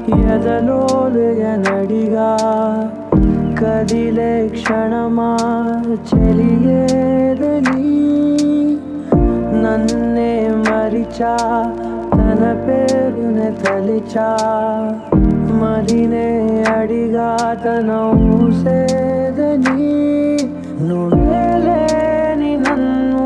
ఎదలోలయనడిగా కదిలే క్షణమా చెలియేదని నన్నే మరిచా తన పేరునే తలిచా మరినే అడిగా తన ఊసేదని నువ్వే లేని నన్ను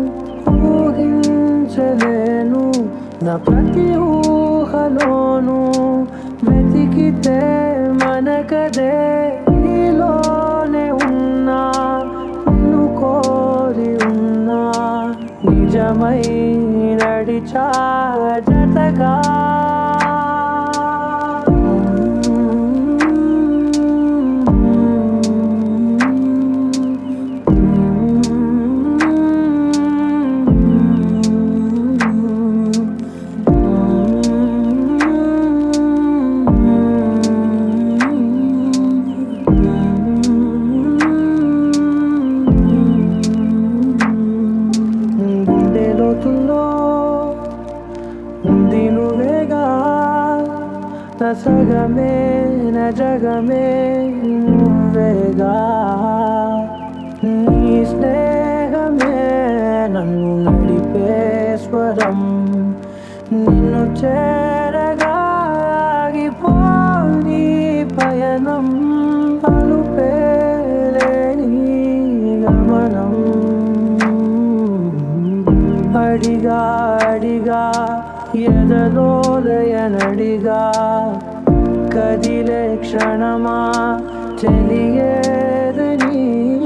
ఊహించలేను నా ప్రతి ఊహలోను వెతికితే మనకదే నీలోనే ఉన్నా నిన్ను కోరి ఉన్నా నిజమై నడిచా జతగా గుండె లోతుల్లో ఉంది నువ్వేగా నా సగమే నా జగమే నువ్వేగా నీ స్నేహమే నన్ను నడిపే స్వరం నిన్ను చేరగా ఆగిపోని పయనం అలుపేలేని గమనం అడిగా అడిగా ఎదలోలయనడిగా కదిలే క్షణమా తెలియదని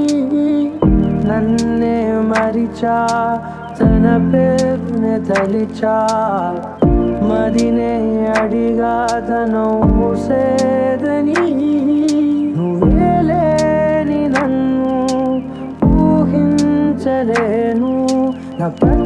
నన్నే మరిచా తన పేరునే తలిచా మదినే అడిగా తన ఊసేదని నువ్వే లేని నన్ను ఊహించలేను నా ప్రతి